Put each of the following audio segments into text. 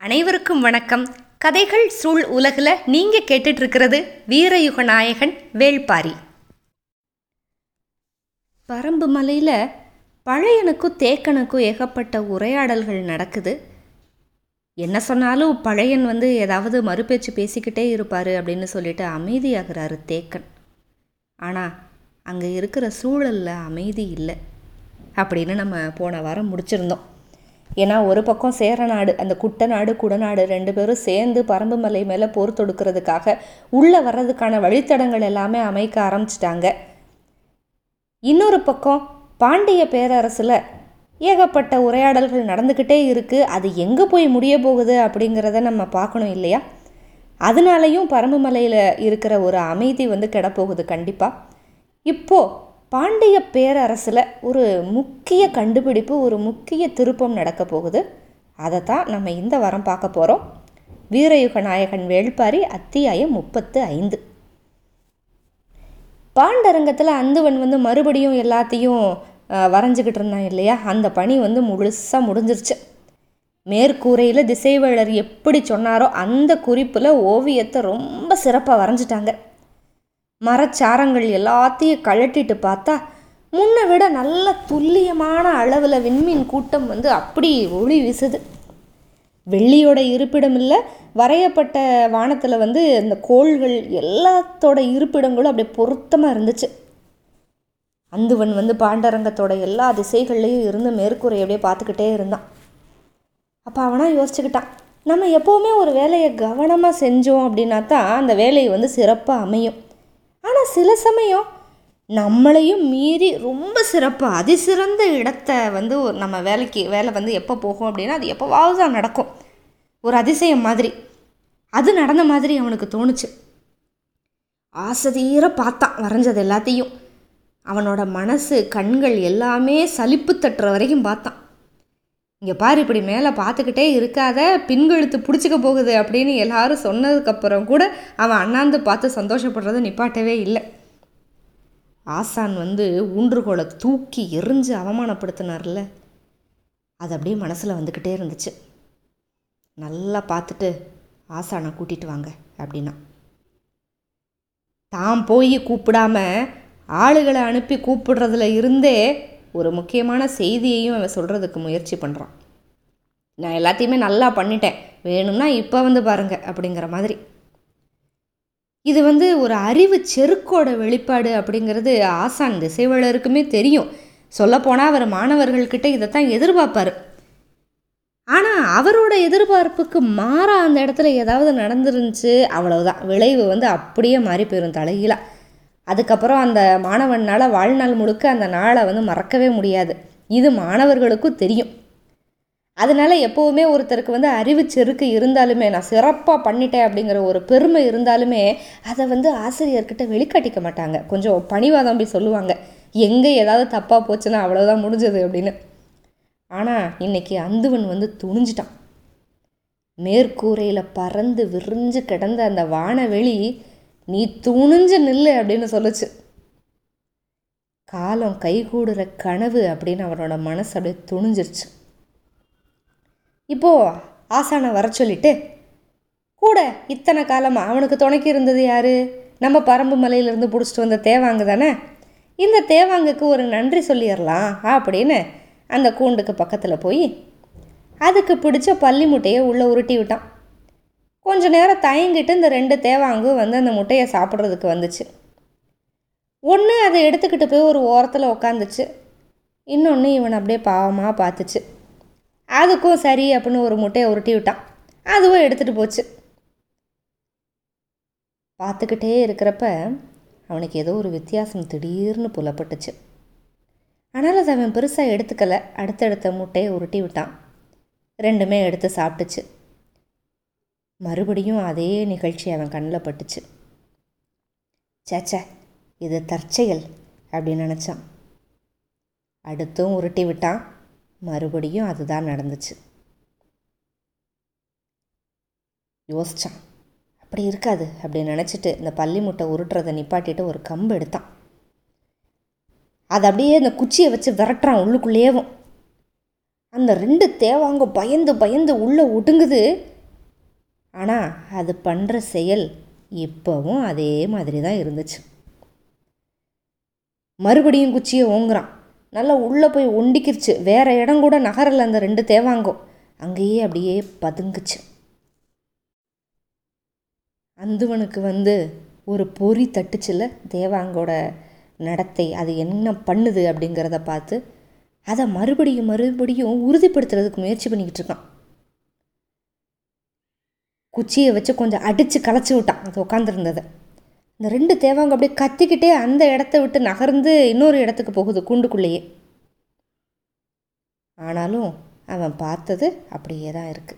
அனைவருக்கும் வணக்கம் கதைகள் சூழ் உலகில் நீங்கள் கேட்டுட்டு இருக்கிறது வீரயுக நாயகன் வேள்பாரி பரம்பு மலையில் பழையனுக்கும் தேக்கனுக்கும் ஏகப்பட்ட உரையாடல்கள் நடக்குது என்ன சொன்னாலும் பழையன் வந்து ஏதாவது மறுபேச்சு பேசிக்கிட்டே இருப்பார் அப்படின்னு சொல்லிட்டு அமைதியாகிறாரு தேக்கன் ஆனால் அங்கே இருக்கிற சூழலில் அமைதி இல்லை அப்படின்னு நம்ம போன வாரம் முடிச்சிருந்தோம் ஏன்னா ஒரு பக்கம் சேரநாடு அந்த குட்டநாடு குடநாடு ரெண்டு பேரும் சேர்ந்து பரம்பு மலை மேலே போர் தொடுக்கிறதுக்காக உள்ளே வர்றதுக்கான வழித்தடங்கள் எல்லாமே அமைக்க ஆரம்பிச்சிட்டாங்க இன்னொரு பக்கம் பாண்டிய பேரரசில் ஏகப்பட்ட உரையாடல்கள் நடந்துக்கிட்டே இருக்குது அது எங்கே போய் முடிய போகுது அப்படிங்கிறத நம்ம பார்க்கணும் இல்லையா அதனாலையும் பரம்பு மலையில் இருக்கிற ஒரு அமைதி வந்து கெடப்போகுது கண்டிப்பாக இப்போது பாண்டிய பேரரசில் ஒரு முக்கிய கண்டுபிடிப்பு ஒரு முக்கிய திருப்பம் நடக்க போகுது அதை தான் நம்ம இந்த வாரம் பார்க்க போகிறோம் வீரயுக நாயகன் வேள்பாரி அத்தியாயம் முப்பத்து ஐந்து பாண்டரங்கத்தில் அந்துவன் வந்து மறுபடியும் எல்லாத்தையும் அஹ், வரைஞ்சிக்கிட்டு இருந்தான் இல்லையா அந்த பணி வந்து முழுசாக முடிஞ்சிருச்சு மேற்கூரையில் திசைவேளர் எப்படி சொன்னாரோ அந்த குறிப்பில் ஓவியத்தை ரொம்ப சிறப்பாக வரைஞ்சிட்டாங்க மரச்சாரங்கள் எல்லாத்தையும் கழட்டிட்டு பார்த்தா முன்னை விட நல்ல துல்லியமான அளவில் விண்மீன் கூட்டம் வந்து அப்படி ஒளி வீசுது வெள்ளியோட இருப்பிடம் இல்லை வரையப்பட்ட வானத்தில் வந்து இந்த கோள்கள் எல்லாத்தோட இருப்பிடங்களும் அப்படியே பொருத்தமாக இருந்துச்சு அந்துவன் வந்து பாண்டரங்கத்தோட எல்லா திசைகள்லையும் இருந்து மேற்கூரை அப்படியே பார்த்துக்கிட்டே இருந்தான் அப்போ அவனா யோசிச்சுக்கிட்டான் நம்ம எப்போவுமே ஒரு வேலையை கவனமாக செஞ்சோம் அப்படின்னா தான் அந்த வேலையை வந்து சிறப்பாக அமையும் ஆனால் சில சமயம் நம்மளையும் மீறி ரொம்ப சிறப்பாக அதிசிறந்த இடத்த வந்து ஒரு நம்ம வேலைக்கு வேலை வந்து எப்போ போகும் அப்படின்னா அது எப்போவாவது தான் நடக்கும் ஒரு அதிசயம் மாதிரி அது நடந்த மாதிரி அவனுக்கு தோணுச்சு ஆசதீர பார்த்தான் வரைஞ்சது எல்லாத்தையும் அவனோட மனசு கண்கள் எல்லாமே சலிப்பு தட்டுற வரைக்கும் பார்த்தான் இங்கே பாரு இப்படி மேலே பார்த்துக்கிட்டே இருக்காத பின்கழுத்து பிடிச்சிக்க போகுது அப்படின்னு எல்லாரும் சொன்னதுக்கப்புறம் கூட அவன் அண்ணாந்து பார்த்து சந்தோஷப்படுறதை நிப்பாட்டவே இல்லை ஆசான் வந்து ஊன்றுகோலை தூக்கி எரிஞ்சு அவமானப்படுத்தினார்ல அது அப்படியே மனசில் வந்துக்கிட்டே இருந்துச்சு நல்லா பார்த்துட்டு ஆசானை கூட்டிட்டு வாங்க அப்படின்னா தான் போய் கூப்பிடாம ஆளுகளை அனுப்பி கூப்பிடுறதுல இருந்தே ஒரு முக்கியமான செய்தியையும் அவன் சொல்கிறதுக்கு முயற்சி பண்ணுறான் நான் எல்லாத்தையுமே நல்லா பண்ணிட்டேன் வேணும்னா இப்போ வந்து பாருங்க அப்படிங்கிற மாதிரி இது வந்து ஒரு அறிவு செருக்கோட வெளிப்பாடு அப்படிங்கிறது ஆசான் திசைவாளருக்குமே தெரியும் சொல்லப்போனால் அவர் மாணவர்கள்கிட்ட இதைத்தான் எதிர்பார்ப்பார் ஆனால் அவரோட எதிர்பார்ப்புக்கு மாறா அந்த இடத்துல ஏதாவது நடந்துருந்துச்சு அவ்வளவுதான் விளைவு வந்து அப்படியே மாறி போயிடும் தலைகீழாக அதுக்கப்புறம் அந்த மாணவனால் வாழ்நாள் முழுக்க அந்த நாளை வந்து மறக்கவே முடியாது இது மாணவர்களுக்கும் தெரியும் அதனால எப்போவுமே ஒருத்தருக்கு வந்து அறிவு செருக்கு இருந்தாலுமே நான் சிறப்பாக பண்ணிட்டேன் அப்படிங்கிற ஒரு பெருமை இருந்தாலுமே அதை வந்து ஆசிரியர்கிட்ட வெளிக்காட்டிக்க மாட்டாங்க கொஞ்சம் பணிவாதம் போய் சொல்லுவாங்க எங்கே ஏதாவது தப்பாக போச்சுன்னா அவ்வளோதான் முடிஞ்சது அப்படின்னு ஆனால் இன்னைக்கு அந்துவன் வந்து துணிஞ்சிட்டான் மேற்கூரையில் பறந்து விரிஞ்சு கிடந்த அந்த வானவெளி நீ துணிஞ்சு நில்லு அப்படின்னு சொல்லுச்சு காலம் கைகூடுற கனவு அப்படின்னு அவனோட மனசு அப்படியே துணிஞ்சிருச்சு இப்போ ஆசானை வர சொல்லிட்டு கூட இத்தனை காலமாக அவனுக்கு துணைக்கி இருந்தது யாரு நம்ம பரம்பு மலையிலேருந்து பிடிச்சிட்டு வந்த தேவாங்கு தானே இந்த தேவாங்குக்கு ஒரு நன்றி சொல்லிடலாம் அப்படின்னு அந்த கூண்டுக்கு பக்கத்தில் போய் அதுக்கு பிடிச்ச பள்ளி முட்டையை உள்ளே உருட்டி விட்டான் கொஞ்ச நேரம் தயங்கிட்டு இந்த ரெண்டு தேவாங்கும் வந்து அந்த முட்டையை சாப்பிட்றதுக்கு வந்துச்சு ஒன்று அதை எடுத்துக்கிட்டு போய் ஒரு ஓரத்தில் உக்காந்துச்சு இன்னொன்று இவன் அப்படியே பாவமாக பார்த்துச்சு அதுக்கும் சரி அப்படின்னு ஒரு முட்டையை உருட்டி விட்டான் அதுவும் எடுத்துகிட்டு போச்சு பார்த்துக்கிட்டே இருக்கிறப்ப அவனுக்கு ஏதோ ஒரு வித்தியாசம் திடீர்னு புலப்பட்டுச்சு ஆனால் அதை அவன் பெருசாக எடுத்துக்கல அடுத்தடுத்த முட்டையை உருட்டி விட்டான் ரெண்டுமே எடுத்து சாப்பிட்டுச்சு மறுபடியும் அதே நிகழ்ச்சி அவன் கண்ணில் பட்டுச்சு சேச்சே இது தற்செயல் அப்படின்னு நினச்சான் அடுத்தும் உருட்டி விட்டான் மறுபடியும் அதுதான் நடந்துச்சு யோசிச்சான் அப்படி இருக்காது அப்படின்னு நினச்சிட்டு இந்த பள்ளி முட்டை உருட்டுறதை நிப்பாட்டிட்டு ஒரு கம்பு எடுத்தான் அதை அப்படியே இந்த குச்சியை வச்சு விரட்டுறான் உள்ளுக்குள்ளேயேவும் அந்த ரெண்டு தேவாங்க பயந்து பயந்து உள்ளே ஒடுங்குது ஆனால் அது பண்ணுற செயல் இப்போவும் அதே மாதிரி தான் இருந்துச்சு மறுபடியும் குச்சியை ஓங்குறான் நல்லா உள்ளே போய் ஒண்டிக்கிருச்சு வேற இடம் கூட நகரில் அந்த ரெண்டு தேவாங்கம் அங்கேயே அப்படியே பதுங்குச்சு அந்துவனுக்கு வந்து ஒரு பொறி தட்டுச்சுல தேவாங்கோட நடத்தை அது என்ன பண்ணுது அப்படிங்கிறத பார்த்து அதை மறுபடியும் மறுபடியும் உறுதிப்படுத்துறதுக்கு முயற்சி பண்ணிக்கிட்டு இருக்கான் குச்சியை வச்சு கொஞ்சம் அடித்து களைச்சி விட்டான் அது உட்காந்துருந்ததை இந்த ரெண்டு தேவாங்க அப்படியே கத்திக்கிட்டே அந்த இடத்த விட்டு நகர்ந்து இன்னொரு இடத்துக்கு போகுது கூண்டுக்குள்ளேயே ஆனாலும் அவன் பார்த்தது அப்படியே தான் இருக்குது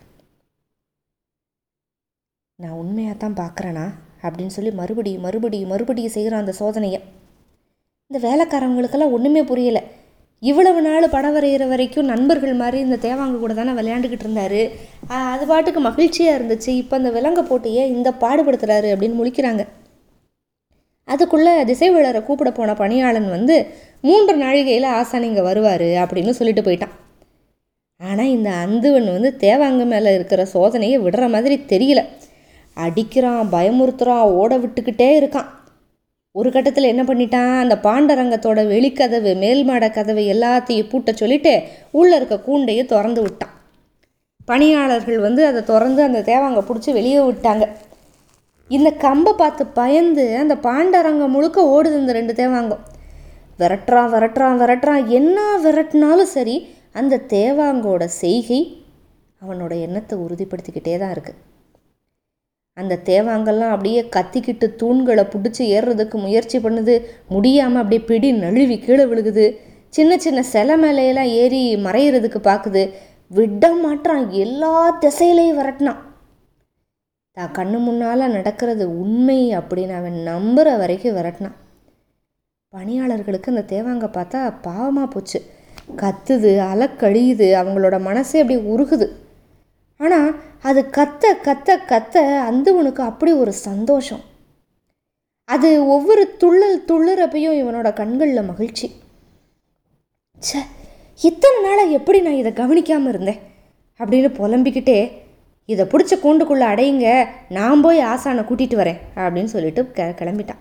நான் உண்மையாக தான் பார்க்குறேனா அப்படின்னு சொல்லி மறுபடியும் மறுபடியும் மறுபடியும் செய்கிறான் அந்த சோதனையை இந்த வேலைக்காரவங்களுக்கெல்லாம் ஒன்றுமே புரியலை இவ்வளவு நாள் படம் வரைகிற வரைக்கும் நண்பர்கள் மாதிரி இந்த தேவாங்க கூட தானே விளையாண்டுக்கிட்டு இருந்தார் அது பாட்டுக்கு மகிழ்ச்சியாக இருந்துச்சு இப்போ அந்த விலங்கை போட்டு ஏன் இந்த பாடுபடுத்துகிறாரு அப்படின்னு முழிக்கிறாங்க அதுக்குள்ளே திசைவேளரை கூப்பிட போன பணியாளன் வந்து மூன்று நாழிகையில் ஆசான் இங்கே வருவார் அப்படின்னு சொல்லிட்டு போயிட்டான் ஆனால் இந்த அந்துவன் வந்து தேவாங்க மேலே இருக்கிற சோதனையை விடுற மாதிரி தெரியல அடிக்கிறான் பயமுறுத்துறான் ஓட விட்டுக்கிட்டே இருக்கான் ஒரு கட்டத்தில் என்ன பண்ணிட்டான் அந்த பாண்டரங்கத்தோட வெளிக்கதவு மேல்மாட கதவு எல்லாத்தையும் பூட்ட சொல்லிட்டு உள்ளே இருக்க கூண்டையை திறந்து விட்டான் பணியாளர்கள் வந்து அதை திறந்து அந்த தேவாங்க பிடிச்சி வெளியே விட்டாங்க இந்த கம்பை பார்த்து பயந்து அந்த பாண்டரங்கம் முழுக்க ஓடுது இந்த ரெண்டு தேவாங்கம் விரட்டுறான் விரட்டுறான் விரட்டுறான் என்ன விரட்டினாலும் சரி அந்த தேவாங்கோட செய்கை அவனோட எண்ணத்தை உறுதிப்படுத்திக்கிட்டே தான் இருக்குது அந்த தேவாங்கெல்லாம் அப்படியே கத்திக்கிட்டு தூண்களை பிடிச்சி ஏறுறதுக்கு முயற்சி பண்ணுது முடியாமல் அப்படியே பிடி நழுவி கீழே விழுகுது சின்ன சின்ன சிலை மேலையெல்லாம் ஏறி மறையிறதுக்கு பார்க்குது விட மாட்டான் எல்லா திசையிலையும் விரட்டினான் தான் கண்ணு முன்னால் நடக்கிறது உண்மை அப்படின்னு அவன் நம்புகிற வரைக்கும் விரட்டினான் பணியாளர்களுக்கு அந்த தேவாங்க பார்த்தா பாவமாக போச்சு கத்துது அலக்கழியுது அவங்களோட மனசே அப்படியே உருகுது ஆனால் அது கத்த கத்த கத்த அந்துவனுக்கு அப்படி ஒரு சந்தோஷம் அது ஒவ்வொரு துள்ளல் துள்ளுறப்பையும் இவனோட கண்களில் மகிழ்ச்சி ச்சே இத்தனை நாளாக எப்படி நான் இதை கவனிக்காமல் இருந்தேன் அப்படின்னு புலம்பிக்கிட்டே இதை பிடிச்ச கூண்டுக்குள்ளே அடையுங்க நான் போய் ஆசானை கூட்டிகிட்டு வரேன் அப்படின்னு சொல்லிட்டு க கிளம்பிட்டான்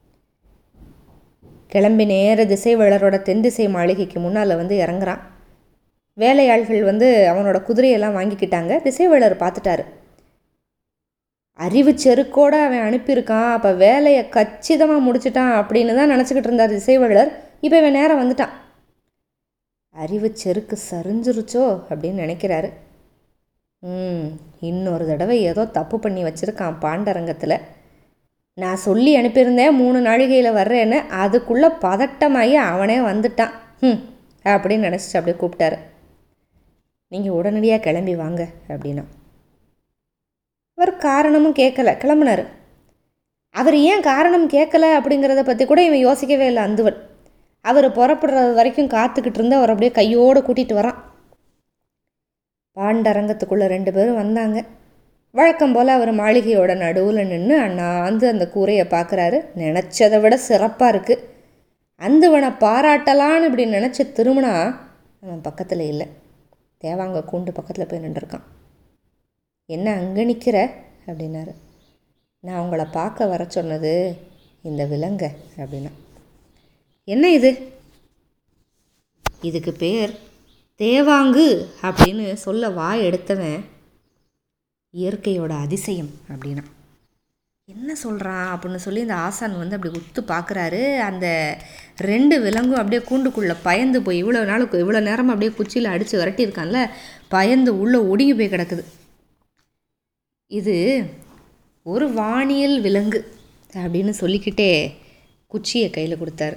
கிளம்பி நேர திசைவேளரோட தென் திசை மாளிகைக்கு முன்னால் வந்து இறங்குறான் வேலையாள்கள் வந்து அவனோட குதிரையெல்லாம் வாங்கிக்கிட்டாங்க திசைவேளர் பார்த்துட்டாரு அறிவு செருக்கோடு அவன் அனுப்பியிருக்கான் அப்போ வேலையை கச்சிதமாக முடிச்சிட்டான் அப்படின்னு தான் நினச்சிக்கிட்டு இருந்தார் திசைவேளர் இப்போ இவன் நேரம் வந்துட்டான் அறிவு செருக்கு சரிஞ்சிருச்சோ அப்படின்னு நினைக்கிறாரு ம் இன்னொரு தடவை ஏதோ தப்பு பண்ணி வச்சுருக்கான் பாண்டரங்கத்தில் நான் சொல்லி அனுப்பியிருந்தேன் மூணு நாழிகையில் வர்றேன்னு அதுக்குள்ளே பதட்டமாகி அவனே வந்துட்டான் ம் அப்படின்னு நினச்சிட்டு அப்படியே கூப்பிட்டாரு நீங்கள் உடனடியாக கிளம்பி வாங்க அப்படின்னா அவர் காரணமும் கேட்கல கிளம்புனார் அவர் ஏன் காரணம் கேட்கல அப்படிங்கிறத பற்றி கூட இவன் யோசிக்கவே இல்லை அந்துவன் அவர் புறப்படுறது வரைக்கும் காத்துக்கிட்டு இருந்து அவர் அப்படியே கையோடு கூட்டிகிட்டு வரான் பாண்டரங்கத்துக்குள்ளே ரெண்டு பேரும் வந்தாங்க வழக்கம் போல் அவர் மாளிகையோட நடுவில் நின்று அண்ணாந்து அந்த கூரையை பார்க்குறாரு நினச்சதை விட சிறப்பாக இருக்குது அந்துவனை பாராட்டலான்னு இப்படி நினச்ச திரும்பினா அவன் பக்கத்தில் இல்லை தேவாங்க கூண்டு பக்கத்தில் போய் நின்றுருக்கான் என்ன அங்கே நிற்கிற அப்படின்னாரு நான் உங்களை பார்க்க வர சொன்னது இந்த விலங்க அப்படின்னா என்ன இது இதுக்கு பேர் தேவாங்கு அப்படின்னு சொல்ல வாய் எடுத்தவன் இயற்கையோட அதிசயம் அப்படின்னா என்ன சொல்கிறான் அப்படின்னு சொல்லி இந்த ஆசான் வந்து அப்படி உத்து பார்க்குறாரு அந்த ரெண்டு விலங்கும் அப்படியே கூண்டுக்குள்ளே பயந்து போய் இவ்வளோ நாளுக்கு இவ்வளோ நேரம் அப்படியே குச்சியில் அடித்து விரட்டியிருக்கான்ல பயந்து உள்ளே ஒடுங்கி போய் கிடக்குது இது ஒரு வானியல் விலங்கு அப்படின்னு சொல்லிக்கிட்டே குச்சியை கையில் கொடுத்தாரு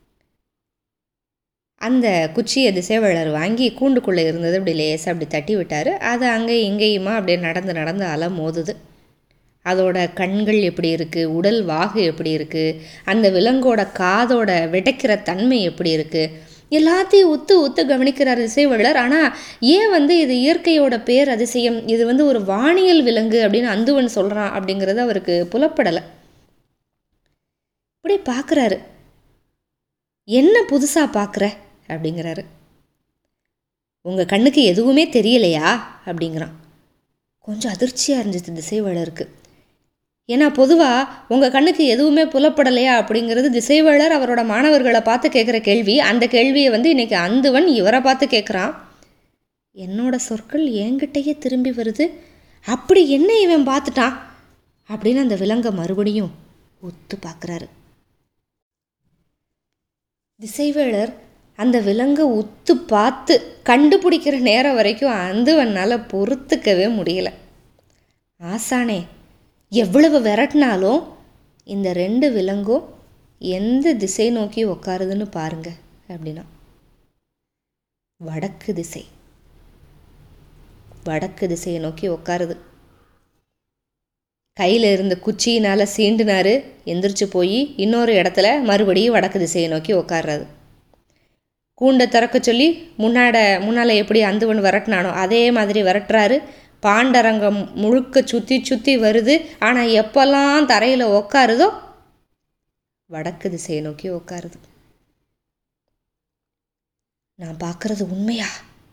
அந்த குச்சியை திசைவேளர் வாங்கி கூண்டுக்குள்ளே இருந்தது அப்படி லேசாக அப்படி தட்டி விட்டார் அது அங்கே இங்கேயுமா அப்படியே நடந்து நடந்து அலை மோதுது அதோட கண்கள் எப்படி இருக்குது உடல் வாகு எப்படி இருக்குது அந்த விலங்கோட காதோட விடைக்கிற தன்மை எப்படி இருக்குது எல்லாத்தையும் உத்து உத்து கவனிக்கிறார் இசைவள்ளர் ஆனால் ஏன் வந்து இது இயற்கையோட பேர் அதிசயம் இது வந்து ஒரு வானியல் விலங்கு அப்படின்னு அந்துவன் சொல்கிறான் அப்படிங்கிறது அவருக்கு புலப்படலை இப்படி பார்க்குறாரு என்ன புதுசாக பார்க்குற அப்படிங்கிறாரு உங்கள் கண்ணுக்கு எதுவுமே தெரியலையா அப்படிங்கிறான் கொஞ்சம் அதிர்ச்சியாக இருந்துச்சு திசைவேளருக்கு ஏன்னா பொதுவாக உங்கள் கண்ணுக்கு எதுவுமே புலப்படலையா அப்படிங்கிறது திசைவேளர் அவரோட மாணவர்களை பார்த்து கேட்குற கேள்வி அந்த கேள்வியை வந்து இன்னைக்கு அந்துவன் இவரை பார்த்து கேட்குறான் என்னோட சொற்கள் என்கிட்டயே திரும்பி வருது அப்படி என்ன இவன் பார்த்துட்டான் அப்படின்னு அந்த விலங்கை மறுபடியும் ஒத்து பார்க்குறாரு திசைவேளர் அந்த விலங்கை உத்து பார்த்து கண்டுபிடிக்கிற நேரம் வரைக்கும் அந்துவனால் பொறுத்துக்கவே முடியல ஆசானே எவ்வளவு விரட்டினாலும் இந்த ரெண்டு விலங்கும் எந்த திசை நோக்கி உக்காருதுன்னு பாருங்க அப்படின்னா வடக்கு திசை வடக்கு திசையை நோக்கி உக்காருது கையில் இருந்த குச்சியினால் சீண்டுனாரு எந்திரிச்சு போய் இன்னொரு இடத்துல மறுபடியும் வடக்கு திசையை நோக்கி உக்காடுறாரு கூண்டை திறக்க சொல்லி முன்னாட முன்னால் எப்படி அந்துவன் விரட்டினானோ அதே மாதிரி விரட்டுறாரு பாண்டரங்கம் முழுக்க சுற்றி சுற்றி வருது ஆனால் எப்போல்லாம் தரையில் உக்காருதோ வடக்கு திசையை நோக்கி உக்காருது நான் பார்க்குறது உண்மையா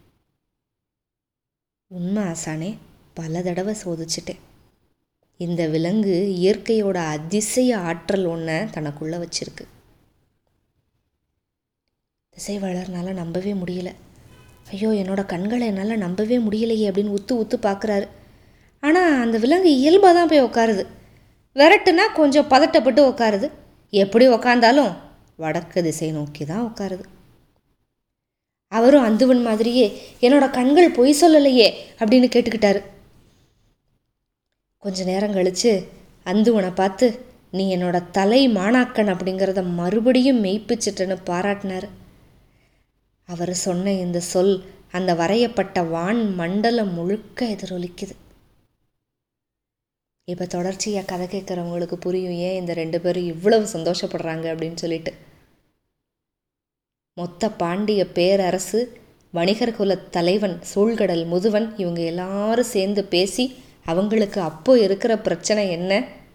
உண்மை ஆசானே பல தடவை சோதிச்சிட்டேன் இந்த விலங்கு இயற்கையோட அதிசய ஆற்றல் ஒன்றை தனக்குள்ளே வச்சிருக்கு திசைவாளர்னால நம்பவே முடியல ஐயோ என்னோட கண்களை என்னால் நம்பவே முடியலையே அப்படின்னு உத்து உத்து பார்க்குறாரு ஆனால் அந்த விலங்கு இயல்பாக தான் போய் உட்காருது விரட்டுனா கொஞ்சம் பதட்டப்பட்டு உட்காருது எப்படி உக்காந்தாலும் வடக்கு திசை நோக்கி தான் உட்காருது அவரும் அந்துவன் மாதிரியே என்னோட கண்கள் பொய் சொல்லலையே அப்படின்னு கேட்டுக்கிட்டாரு கொஞ்ச நேரம் கழித்து அந்துவனை பார்த்து நீ என்னோட தலை மாணாக்கன் அப்படிங்கிறத மறுபடியும் மெய்ப்பிச்சிட்டேன்னு பாராட்டினார் அவர் சொன்ன இந்த சொல் அந்த வரையப்பட்ட வான் மண்டலம் முழுக்க எதிரொலிக்குது இப்போ தொடர்ச்சியாக கதை கேட்குறவங்களுக்கு புரியும் ஏன் இந்த ரெண்டு பேரும் இவ்வளவு சந்தோஷப்படுறாங்க அப்படின்னு சொல்லிட்டு மொத்த பாண்டிய பேரரசு வணிகர் குல தலைவன் சூழ்கடல் முதுவன் இவங்க எல்லாரும் சேர்ந்து பேசி அவங்களுக்கு அப்போ இருக்கிற பிரச்சனை என்ன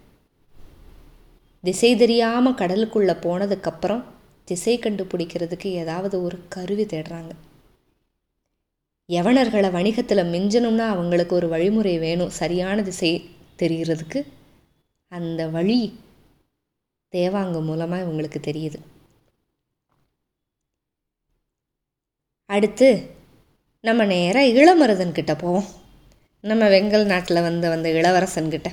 திசை தெரியாமல் கடலுக்குள்ளே போனதுக்கப்புறம் திசை கண்டுபிடிக்கிறதுக்கு ஏதாவது ஒரு கருவி தேடுறாங்க யவனர்களை வணிகத்தில் மிஞ்சணும்னா அவங்களுக்கு ஒரு வழிமுறை வேணும் சரியான திசை தெரிகிறதுக்கு அந்த வழி தேவாங்க மூலமாக இவங்களுக்கு தெரியுது அடுத்து நம்ம நேராக இளமருதன் கிட்ட போவோம் நம்ம வெங்கல் நாட்டில் வந்த வந்த இளவரசன்கிட்ட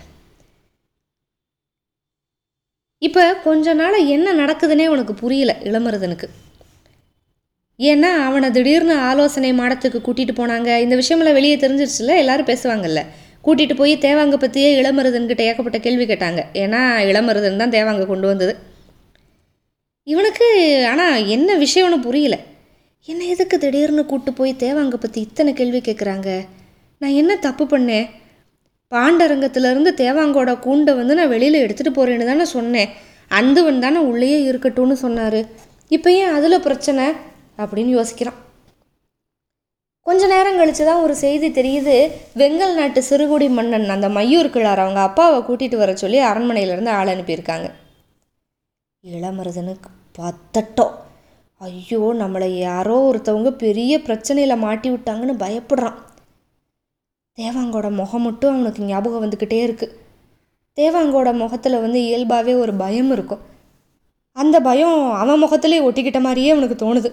இப்போ கொஞ்ச நாள் என்ன நடக்குதுன்னே உனக்கு புரியல இளமருதனுக்கு ஏன்னா அவனை திடீர்னு ஆலோசனை மாடத்துக்கு கூட்டிகிட்டு போனாங்க இந்த விஷயமெல்லாம் வெளியே தெரிஞ்சிருச்சுல எல்லாரும் பேசுவாங்கல்ல கூட்டிகிட்டு போய் தேவாங்க பற்றியே இளமருதன்கிட்ட ஏகப்பட்ட கேள்வி கேட்டாங்க ஏன்னா இளமருதன் தான் தேவாங்க கொண்டு வந்தது இவனுக்கு ஆனால் என்ன விஷயம்னு புரியல என்ன எதுக்கு திடீர்னு கூட்டு போய் தேவாங்க பற்றி இத்தனை கேள்வி கேட்குறாங்க நான் என்ன தப்பு பண்ணேன் பாண்டரங்கத்திலேருந்து தேவாங்கோட கூண்டை வந்து நான் வெளியில் எடுத்துகிட்டு போகிறேன்னு தானே சொன்னேன் அந்துவன் தானே உள்ளேயே இருக்கட்டும்னு சொன்னார் இப்போ ஏன் அதில் பிரச்சனை அப்படின்னு யோசிக்கிறான் கொஞ்ச நேரம் கழிச்சு தான் ஒரு செய்தி தெரியுது வெங்கல் நாட்டு சிறுகுடி மன்னன் அந்த மையூர் கிழார் அவங்க அப்பாவை கூட்டிகிட்டு வர சொல்லி அரண்மனையிலேருந்து ஆள் அனுப்பியிருக்காங்க இளமருதனுக்கு பத்தட்டம் ஐயோ நம்மளை யாரோ ஒருத்தவங்க பெரிய பிரச்சனையில் மாட்டி விட்டாங்கன்னு பயப்படுறான் தேவாங்கோட முகம் மட்டும் அவனுக்கு ஞாபகம் வந்துக்கிட்டே இருக்குது தேவாங்கோட முகத்தில் வந்து இயல்பாகவே ஒரு பயம் இருக்கும் அந்த பயம் அவன் முகத்திலே ஒட்டிக்கிட்ட மாதிரியே அவனுக்கு தோணுது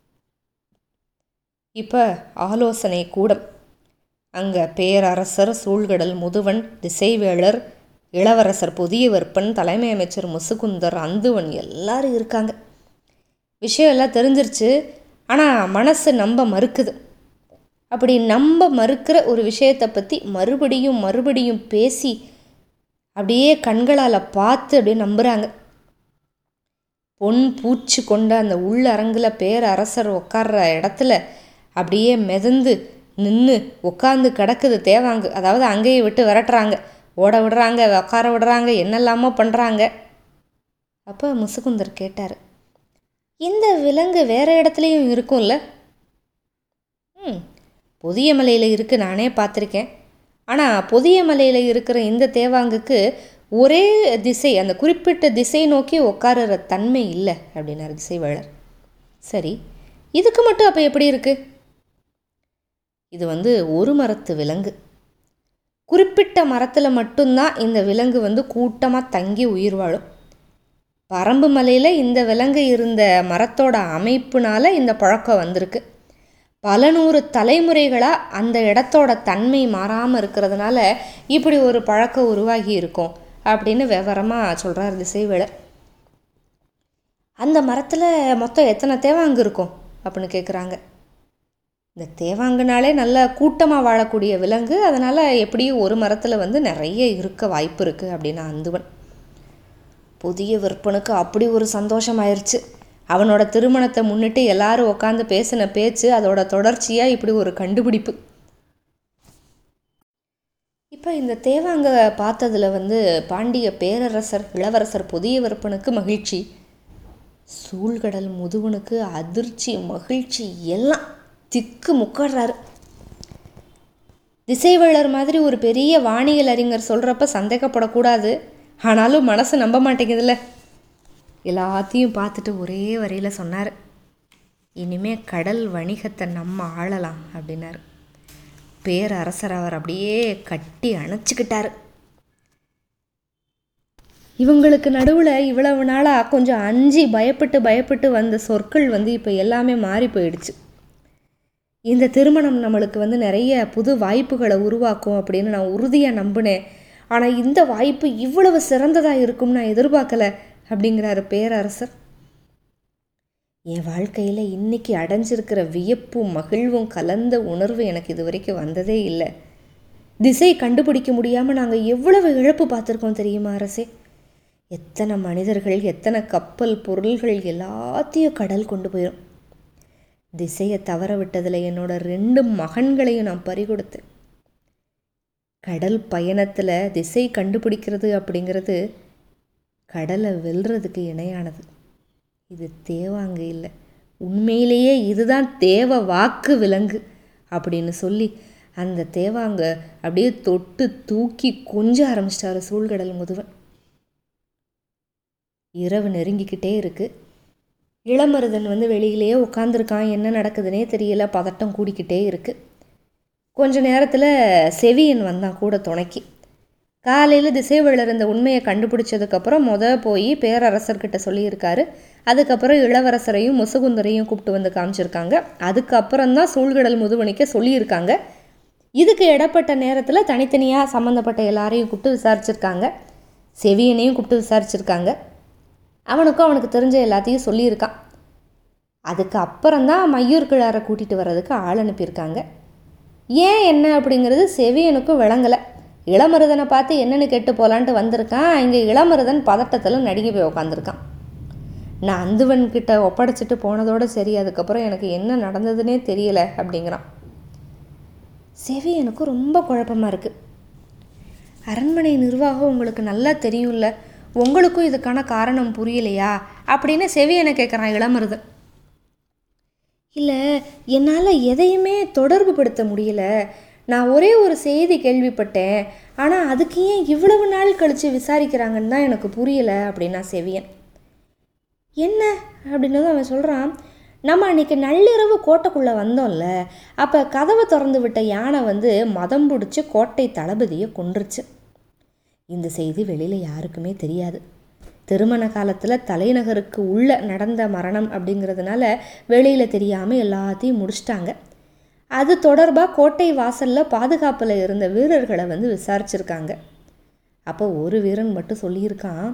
இப்போ ஆலோசனை கூடம் அங்கே பேரரசர் சூழ்கடல் முதுவன் திசைவேளர் இளவரசர் புதிய வெப்பன் தலைமை அமைச்சர் முசுகுந்தர் அந்துவன் எல்லாரும் இருக்காங்க விஷயம் எல்லாம் தெரிஞ்சிருச்சு ஆனால் மனசு நம்ப மறுக்குது அப்படி நம்ப மறுக்கிற ஒரு விஷயத்தை பற்றி மறுபடியும் மறுபடியும் பேசி அப்படியே கண்களால் பார்த்து அப்படியே நம்புகிறாங்க பொன் பூச்சி கொண்ட அந்த உள்ளரங்கில் பேரரசர் உட்கார்ற இடத்துல அப்படியே மிதந்து நின்று உட்காந்து கிடக்குது தேவாங்கு அதாவது அங்கேயே விட்டு விரட்டுறாங்க ஓட விடுறாங்க உட்கார விடுறாங்க என்னெல்லாமோ பண்ணுறாங்க அப்போ முசுகுந்தர் கேட்டார் இந்த விலங்கு வேறு இடத்துலையும் இருக்கும்ல ம் புதிய மலையில் இருக்குது நானே பார்த்துருக்கேன் ஆனால் புதிய மலையில் இருக்கிற இந்த தேவாங்குக்கு ஒரே திசை அந்த குறிப்பிட்ட திசை நோக்கி உட்காருற தன்மை இல்லை அப்படின்னாரு திசைவாளர் சரி இதுக்கு மட்டும் அப்போ எப்படி இருக்குது இது வந்து ஒரு மரத்து விலங்கு குறிப்பிட்ட மரத்தில் மட்டும்தான் இந்த விலங்கு வந்து கூட்டமாக தங்கி உயிர் வாழும் பரம்பு மலையில் இந்த விலங்கு இருந்த மரத்தோட அமைப்புனால இந்த பழக்கம் வந்திருக்கு பல நூறு தலைமுறைகளாக அந்த இடத்தோட தன்மை மாறாமல் இருக்கிறதுனால இப்படி ஒரு பழக்கம் உருவாகி இருக்கும் அப்படின்னு விவரமாக சொல்கிறார் திசைவேளர் அந்த மரத்தில் மொத்தம் எத்தனை தேவாங்கு இருக்கும் அப்படின்னு கேட்குறாங்க இந்த தேவாங்குனாலே நல்ல கூட்டமாக வாழக்கூடிய விலங்கு அதனால் எப்படியும் ஒரு மரத்தில் வந்து நிறைய இருக்க வாய்ப்பு இருக்குது அப்படின்னு அந்துவன் புதிய விற்பனுக்கு அப்படி ஒரு சந்தோஷம் ஆயிடுச்சு அவனோட திருமணத்தை முன்னிட்டு எல்லாரும் உட்காந்து பேசின பேச்சு அதோட தொடர்ச்சியாக இப்படி ஒரு கண்டுபிடிப்பு இப்போ இந்த தேவாங்க பார்த்ததுல வந்து பாண்டிய பேரரசர் இளவரசர் புதிய விற்பனுக்கு மகிழ்ச்சி சூழ்கடல் முதுவனுக்கு அதிர்ச்சி மகிழ்ச்சி எல்லாம் திக்கு முக்கடுறாரு திசைவள்ளர் மாதிரி ஒரு பெரிய வானியல் அறிஞர் சொல்கிறப்ப சந்தேகப்படக்கூடாது ஆனாலும் மனசு நம்ப மாட்டேங்குதுல்ல எல்லாத்தையும் பார்த்துட்டு ஒரே வரியில் சொன்னார் இனிமே கடல் வணிகத்தை நம்ம ஆளலாம் அப்படின்னாரு பேரரசர் அவர் அப்படியே கட்டி அணைச்சிக்கிட்டாரு இவங்களுக்கு நடுவில் இவ்வளவு நாளாக கொஞ்சம் அஞ்சு பயப்பட்டு பயப்பட்டு வந்த சொற்கள் வந்து இப்போ எல்லாமே மாறி போயிடுச்சு இந்த திருமணம் நம்மளுக்கு வந்து நிறைய புது வாய்ப்புகளை உருவாக்கும் அப்படின்னு நான் உறுதியாக நம்பினேன் ஆனால் இந்த வாய்ப்பு இவ்வளவு சிறந்ததாக இருக்கும்னு நான் எதிர்பார்க்கல அப்படிங்கிறாரு பேரரசர் என் வாழ்க்கையில் இன்னைக்கு அடைஞ்சிருக்கிற வியப்பும் மகிழ்வும் கலந்த உணர்வு எனக்கு இது வரைக்கும் வந்ததே இல்லை திசை கண்டுபிடிக்க முடியாமல் நாங்கள் எவ்வளவு இழப்பு பார்த்துருக்கோம் தெரியுமா அரசே எத்தனை மனிதர்கள் எத்தனை கப்பல் பொருள்கள் எல்லாத்தையும் கடல் கொண்டு போயிடும் திசையை தவற விட்டதில் என்னோட ரெண்டு மகன்களையும் நான் பறிகொடுத்தேன் கடல் பயணத்தில் திசை கண்டுபிடிக்கிறது அப்படிங்கிறது கடலை வெல்றதுக்கு இணையானது இது தேவாங்க இல்லை உண்மையிலேயே இதுதான் தேவ வாக்கு விலங்கு அப்படின்னு சொல்லி அந்த தேவாங்க அப்படியே தொட்டு தூக்கி கொஞ்ச ஆரம்பிச்சிட்டாரு சூழ்கடல் முதுவன் இரவு நெருங்கிக்கிட்டே இருக்கு இளமருதன் வந்து வெளியிலேயே உட்காந்துருக்கான் என்ன நடக்குதுன்னே தெரியல பதட்டம் கூடிக்கிட்டே இருக்குது கொஞ்ச நேரத்தில் செவியன் வந்தான் கூட துணைக்கி காலையில் திசைவள்ளர் இந்த உண்மையை கண்டுபிடிச்சதுக்கப்புறம் முத போய் பேரரசர்கிட்ட சொல்லியிருக்காரு அதுக்கப்புறம் இளவரசரையும் முசுகுந்தரையும் கூப்பிட்டு வந்து காமிச்சிருக்காங்க அதுக்கப்புறம் தான் சூழ்கடல் முதுவணிக்க சொல்லியிருக்காங்க இதுக்கு இடப்பட்ட நேரத்தில் தனித்தனியாக சம்மந்தப்பட்ட எல்லாரையும் கூப்பிட்டு விசாரிச்சிருக்காங்க செவியனையும் கூப்பிட்டு விசாரிச்சிருக்காங்க அவனுக்கும் அவனுக்கு தெரிஞ்ச எல்லாத்தையும் சொல்லியிருக்கான் அதுக்கு அப்புறம்தான் மையூர் கிழாரை கூட்டிகிட்டு வர்றதுக்கு ஆள் அனுப்பியிருக்காங்க ஏன் என்ன அப்படிங்கிறது செவியனுக்கும் விளங்கலை இளமருதனை பார்த்து என்னென்னு கேட்டு போகலான்ட்டு வந்திருக்கான் இங்கே இளமருதன் பதட்டத்தில் நடுங்கி போய் உக்காந்துருக்கான் நான் அந்துவன் கிட்ட ஒப்படைச்சிட்டு போனதோடு சரி அதுக்கப்புறம் எனக்கு என்ன நடந்ததுன்னே தெரியலை அப்படிங்கிறான் செவி எனக்கு ரொம்ப குழப்பமாக இருக்குது அரண்மனை நிர்வாகம் உங்களுக்கு நல்லா தெரியும்ல உங்களுக்கும் இதுக்கான காரணம் புரியலையா அப்படின்னு செவியனை கேட்குறான் இளமருதன் இல்லை என்னால் எதையுமே தொடர்பு படுத்த முடியல நான் ஒரே ஒரு செய்தி கேள்விப்பட்டேன் ஆனால் அதுக்கு ஏன் இவ்வளவு நாள் கழித்து விசாரிக்கிறாங்கன்னு தான் எனக்கு புரியலை அப்படின்னா செவியன் என்ன அப்படின்னு அவன் சொல்கிறான் நம்ம அன்றைக்கி நள்ளிரவு கோட்டைக்குள்ளே வந்தோம்ல அப்போ கதவை திறந்து விட்ட யானை வந்து மதம் பிடிச்சி கோட்டை தளபதியை கொன்றுச்சு இந்த செய்தி வெளியில் யாருக்குமே தெரியாது திருமண காலத்தில் தலைநகருக்கு உள்ளே நடந்த மரணம் அப்படிங்கிறதுனால வெளியில் தெரியாமல் எல்லாத்தையும் முடிச்சிட்டாங்க அது தொடர்பாக கோட்டை வாசலில் பாதுகாப்பில் இருந்த வீரர்களை வந்து விசாரிச்சிருக்காங்க அப்போ ஒரு வீரன் மட்டும் சொல்லியிருக்கான்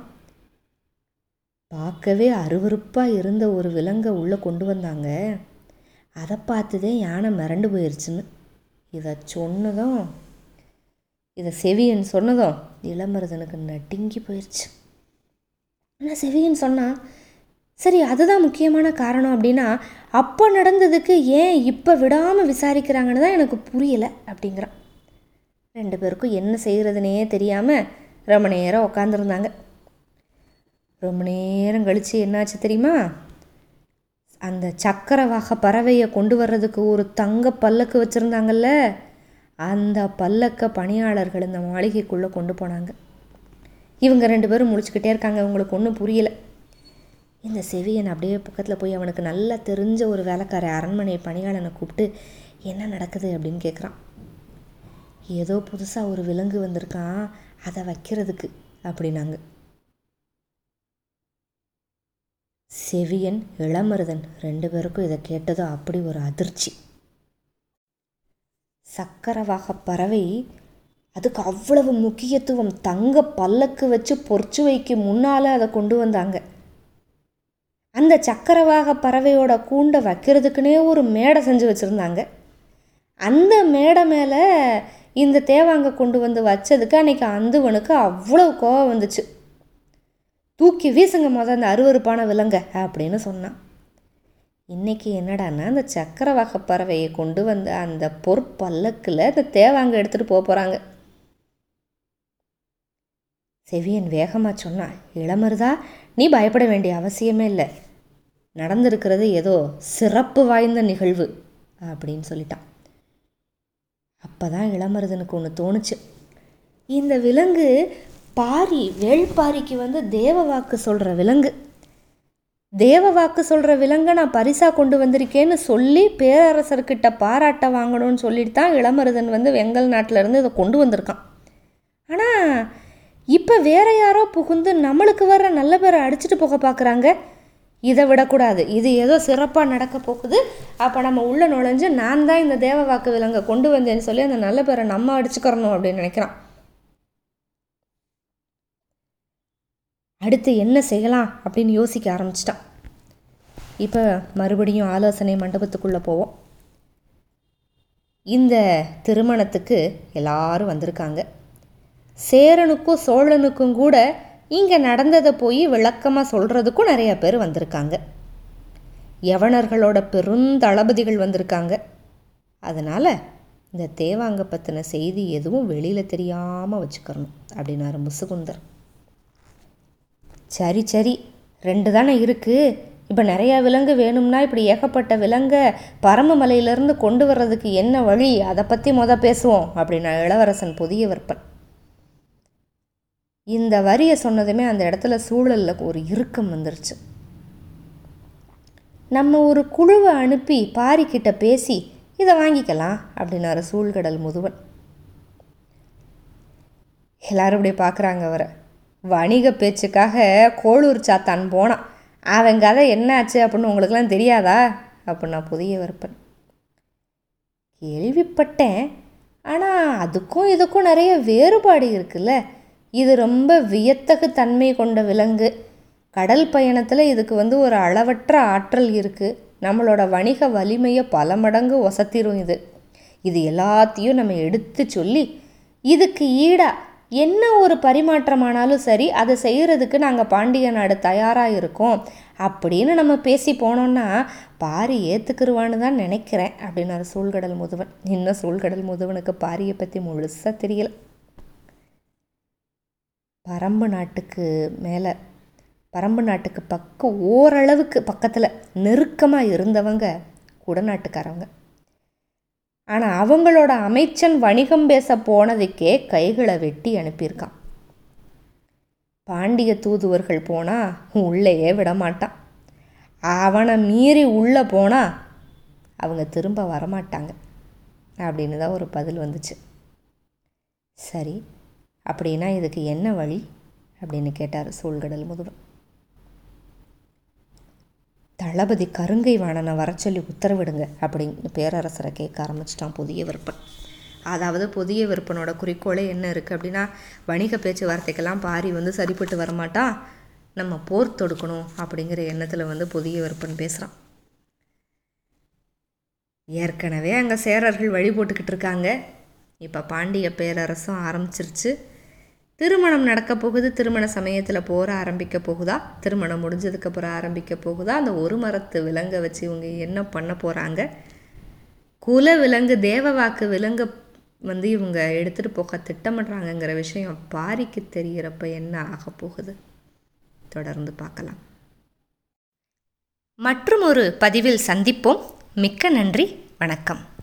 பார்க்கவே அருவறுப்பாக இருந்த ஒரு விலங்கை உள்ளே கொண்டு வந்தாங்க அதை பார்த்துதே யானை மிரண்டு போயிடுச்சுன்னு இதை சொன்னதும் இதை செவியன் சொன்னதும் இளமருதனுக்கு நடுங்கி போயிடுச்சு ஆனால் செவியன் சொன்னான் சரி அதுதான் முக்கியமான காரணம் அப்படின்னா அப்போ நடந்ததுக்கு ஏன் இப்போ விடாமல் விசாரிக்கிறாங்கன்னு தான் எனக்கு புரியலை அப்படிங்கிறான் ரெண்டு பேருக்கும் என்ன செய்கிறதுனே தெரியாமல் ரொம்ப நேரம் உக்காந்துருந்தாங்க ரொம்ப நேரம் கழித்து என்னாச்சு தெரியுமா அந்த சக்கரவாக பறவையை கொண்டு வர்றதுக்கு ஒரு தங்க பல்லக்கு வச்சுருந்தாங்கல்ல அந்த பல்லக்க பணியாளர்கள் இந்த மாளிகைக்குள்ளே கொண்டு போனாங்க இவங்க ரெண்டு பேரும் முடிச்சுக்கிட்டே இருக்காங்க இவங்களுக்கு ஒன்றும் புரியலை இந்த செவியன் அப்படியே பக்கத்தில் போய் அவனுக்கு நல்லா தெரிஞ்ச ஒரு வேலைக்கார அரண்மனை பணியாளனை கூப்பிட்டு என்ன நடக்குது அப்படின்னு கேட்குறான் ஏதோ புதுசாக ஒரு விலங்கு வந்திருக்கான் அதை வைக்கிறதுக்கு அப்படின்னாங்க செவியன் இளமருதன் ரெண்டு பேருக்கும் இதை கேட்டதும் அப்படி ஒரு அதிர்ச்சி சக்கரவாக பறவை அதுக்கு அவ்வளவு முக்கியத்துவம் தங்க பல்லக்கு வச்சு பொறிச்சு வைக்க முன்னால் அதை கொண்டு வந்தாங்க அந்த சக்கரவாக பறவையோட கூண்டை வைக்கிறதுக்குனே ஒரு மேடை செஞ்சு வச்சுருந்தாங்க அந்த மேடை மேலே இந்த தேவாங்க கொண்டு வந்து வச்சதுக்கு அன்றைக்கி அந்துவனுக்கு அவ்வளோ கோவம் வந்துச்சு தூக்கி வீசுங்க மொதல் அந்த அருவறுப்பான விலங்க அப்படின்னு சொன்னான் இன்றைக்கி என்னடான்னா அந்த சக்கரவாக பறவையை கொண்டு வந்த அந்த பொற்பல்லக்கில் இந்த தேவாங்க எடுத்துகிட்டு போக போகிறாங்க செவியன் வேகமாக சொன்னான் இளமருதா நீ பயப்பட வேண்டிய அவசியமே இல்லை நடந்திருக்கிறது ஏதோ சிறப்பு வாய்ந்த நிகழ்வு அப்படின்னு சொல்லிட்டான் அப்போ தான் இளமருதனுக்கு ஒன்று தோணுச்சு இந்த விலங்கு பாரி வேள்பாரிக்கு வந்து தேவ வாக்கு சொல்கிற விலங்கு தேவ வாக்கு சொல்கிற விலங்கை நான் பரிசாக கொண்டு வந்திருக்கேன்னு சொல்லி பேரரசர்கிட்ட பாராட்ட வாங்கணும்னு சொல்லிட்டு தான் இளமருதன் வந்து வெங்கல் நாட்டிலேருந்து இதை கொண்டு வந்திருக்கான் ஆனால் இப்போ வேற யாரோ புகுந்து நம்மளுக்கு வர்ற நல்ல பேரை அடிச்சுட்டு போக பார்க்குறாங்க இதை விடக்கூடாது இது ஏதோ சிறப்பாக நடக்க போகுது அப்போ நம்ம உள்ளே நுழைஞ்சு நான் தான் இந்த தேவ வாக்கு விலங்கை கொண்டு வந்தேன்னு சொல்லி அந்த நல்ல பேரை நம்ம அடிச்சுக்கிறணும் அப்படின்னு நினைக்கிறான் அடுத்து என்ன செய்யலாம் அப்படின்னு யோசிக்க ஆரம்பிச்சிட்டான் இப்போ மறுபடியும் ஆலோசனை மண்டபத்துக்குள்ளே போவோம் இந்த திருமணத்துக்கு எல்லாரும் வந்திருக்காங்க சேரனுக்கும் சோழனுக்கும் கூட இங்கே நடந்ததை போய் விளக்கமாக சொல்கிறதுக்கும் நிறைய பேர் வந்திருக்காங்க யவனர்களோட பெருந்தளபதிகள் வந்திருக்காங்க அதனால் இந்த தேவாங்க பற்றின செய்தி எதுவும் வெளியில் தெரியாமல் வச்சுக்கிறணும் அப்படின்னாரு முசுகுந்தர் சரி சரி ரெண்டு தானே இருக்குது இப்போ நிறையா விலங்கு வேணும்னா இப்படி ஏகப்பட்ட விலங்கை பரமமலையிலேருந்து கொண்டு வர்றதுக்கு என்ன வழி அதை பற்றி மொத பேசுவோம் அப்படின்னா இளவரசன் புதிய விற்பன் இந்த வரியை சொன்னதுமே அந்த இடத்துல சூழலில் ஒரு இறுக்கம் வந்துருச்சு நம்ம ஒரு குழுவை அனுப்பி பாரிக்கிட்ட பேசி இதை வாங்கிக்கலாம் அப்படின்னாரு சூழ்கடல் முதுவன் எல்லாரும் இப்படி பார்க்குறாங்க அவரை வணிக பேச்சுக்காக கோளூர் சாத்தான் போனான் அவன் கதை என்னாச்சு அப்படின்னு உங்களுக்கெல்லாம் தெரியாதா அப்படின்னா புதிய விற்பன் கேள்விப்பட்டேன் ஆனால் அதுக்கும் இதுக்கும் நிறைய வேறுபாடு இருக்குல்ல இது ரொம்ப வியத்தகு தன்மை கொண்ட விலங்கு கடல் பயணத்தில் இதுக்கு வந்து ஒரு அளவற்ற ஆற்றல் இருக்குது நம்மளோட வணிக வலிமையை பல மடங்கு ஒசத்திரும் இது இது எல்லாத்தையும் நம்ம எடுத்து சொல்லி இதுக்கு ஈடாக என்ன ஒரு பரிமாற்றமானாலும் சரி அதை செய்கிறதுக்கு நாங்கள் பாண்டிய நாடு தயாராக இருக்கோம் அப்படின்னு நம்ம பேசி போனோம்னா பாரி ஏற்றுக்குருவான்னு தான் நினைக்கிறேன் அப்படின்னாரு சூழ்கடல் முதுவன் இன்னும் சூழ்கடல் முதுவனுக்கு பாரியை பற்றி முழுசாக தெரியல பரம்பு நாட்டுக்கு மேலே பரம்பு நாட்டுக்கு பக்கம் ஓரளவுக்கு பக்கத்தில் நெருக்கமாக இருந்தவங்க குடநாட்டுக்காரவங்க ஆனால் அவங்களோட அமைச்சன் வணிகம் பேச போனதுக்கே கைகளை வெட்டி அனுப்பியிருக்கான் பாண்டிய தூதுவர்கள் போனால் உள்ளேயே விடமாட்டான் அவனை மீறி உள்ளே போனால் அவங்க திரும்ப வரமாட்டாங்க அப்படின்னு தான் ஒரு பதில் வந்துச்சு சரி அப்படின்னா இதுக்கு என்ன வழி அப்படின்னு கேட்டார் சூழ்கடல் முதுவன் தளபதி கருங்கை வாணனை வர சொல்லி உத்தரவிடுங்க அப்படின்னு பேரரசரை கேட்க ஆரம்பிச்சிட்டான் புதிய விற்பன் அதாவது புதிய விற்பனோட குறிக்கோளே என்ன இருக்குது அப்படின்னா வணிக பேச்சுவார்த்தைக்கெல்லாம் பாரி வந்து சரிப்பட்டு வரமாட்டான் நம்ம போர் தொடுக்கணும் அப்படிங்கிற எண்ணத்தில் வந்து புதிய விற்பன் பேசுகிறான் ஏற்கனவே அங்கே சேரர்கள் வழி போட்டுக்கிட்டு இருக்காங்க இப்போ பாண்டிய பேரரசும் ஆரம்பிச்சிருச்சு திருமணம் நடக்க போகுது திருமண சமயத்தில் போகிற ஆரம்பிக்க போகுதா திருமணம் முடிஞ்சதுக்கப்புறம் ஆரம்பிக்க போகுதா அந்த ஒரு மரத்து விலங்கை வச்சு இவங்க என்ன பண்ண போகிறாங்க குல விலங்கு தேவவாக்கு விலங்கு வந்து இவங்க எடுத்துகிட்டு போக திட்டமிடுறாங்கங்கிற விஷயம் பாரிக்கு தெரிகிறப்ப என்ன ஆக போகுது தொடர்ந்து பார்க்கலாம் மற்றும் ஒரு பதிவில் சந்திப்போம் மிக்க நன்றி வணக்கம்